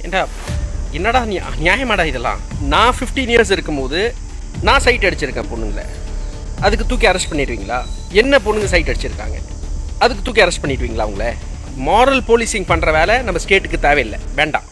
ஏண்டா என்னடா நியா- நியாயமாடா இதெல்லாம் நான் ஃபிஃப்டீன் இயர்ஸ் இருக்கும்போது நான் சைட் அடிச்சிருக்கேன் பொண்ணுங்களை அதுக்கு தூக்கி அரெஸ்ட் பண்ணிடுவீங்களா என்ன பொண்ணுங்க சைட் அடிச்சிருக்காங்க அதுக்கு தூக்கி அரெஸ்ட் பண்ணிடுவீங்களா அவங்கள மாரல் போலீசிங் பண்ணுற வேலை நம்ம ஸ்டேட்டுக்கு தேவையில்லை வேண்டாம்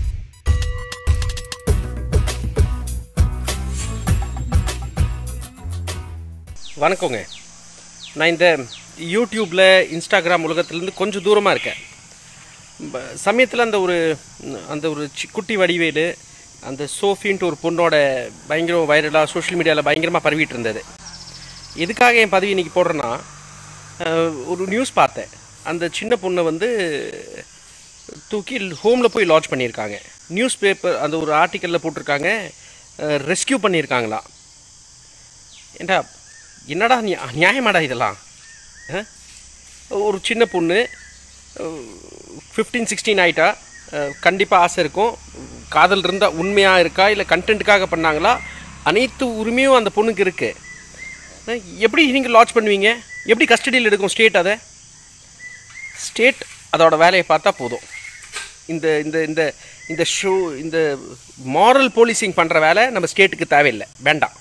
வணக்கங்க நான் இந்த யூடியூப்பில் இன்ஸ்டாகிராம் உலகத்துலேருந்து கொஞ்சம் தூரமாக இருக்கேன் சமயத்தில் அந்த ஒரு அந்த ஒரு சி- குட்டி வடிவேலு அந்த சோஃபின்ட்டு ஒரு பொண்ணோட பயங்கர வைரலாக சோஷியல் மீடியாவில் பயங்கரமாக பரவிட்டு இருந்தது எதுக்காக என் பதவி இன்னைக்கு போடுறேன்னா அஹ், ஒரு நியூஸ் பார்த்தேன் அந்த சின்ன பொண்ணை வந்து தூக்கி ஹோமில் போய் லாட்ச் பண்ணியிருக்காங்க நியூஸ் பேப்பர் அந்த ஒரு ஆர்டிக்கலில் போட்டிருக்காங்க ரெஸ்கியூ பண்ணியிருக்காங்களாம் ஏண்டா என்னடா நியா- நியாயமாடா இதெல்லாம் ஆ? ஒரு சின்ன பொண்ணு ஃபிஃப்டீன் சிக்ஸ்டீன் ஆயிட்டா கண்டிப்பாக ஆசை இருக்கும் காதல் இருந்தால் உண்மையாக இருக்கா இல்லை கண்டென்ட்டுக்காக பண்ணாங்களா அனைத்து உரிமையும் அந்த பொண்ணுக்கு இருக்குது எப்படி நீங்கள் லாட்ச் பண்ணுவீங்க எப்படி கஸ்டடியில் எடுக்கும் ஸ்டேட் அதை ஸ்டேட் அதோட வேலையை பார்த்தா போதும் இந்த இந்த இந்த இந்த ஷோ இந்த மாரல் போலீசிங் பண்ணுற வேலை நம்ம ஸ்டேட்டுக்கு தேவையில்லை வேண்டாம்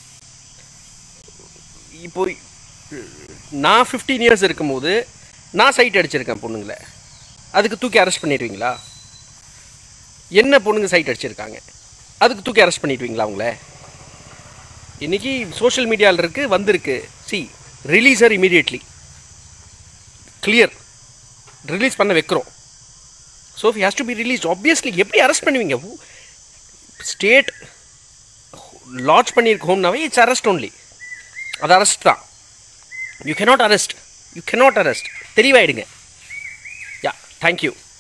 இப்போ நான் ஃபிஃப்டீன் இயர்ஸ் இருக்கும்போது நான் சைட் அடிச்சிருக்கேன் பொண்ணுங்களை அதுக்கு தூக்கி அரெஸ்ட் பண்ணிடுவீங்களா என்ன பொண்ணுங்க சைட் அடிச்சிருக்காங்க அதுக்கு தூக்கி அரெஸ்ட் பண்ணிடுவீங்களா அவங்கள இன்னைக்கு சோஷியல் மீடியாவில் இருக்கு வந்திருக்கு see release her immediately clear release பண்ண வைக்கிறோம் so has to be release obviously எப்படி அரெஸ்ட் பண்ணுவீங்க ஸ்டேட் லாட்ச் பண்ணியிருக்க ஹோம்னாவே இட்ஸ் அரெஸ்ட் ஒன்லி அது அரெஸ்ட் தான் you cannot arrest you cannot arrest தெளிவாயிடுங்க யா தேங்க்யூ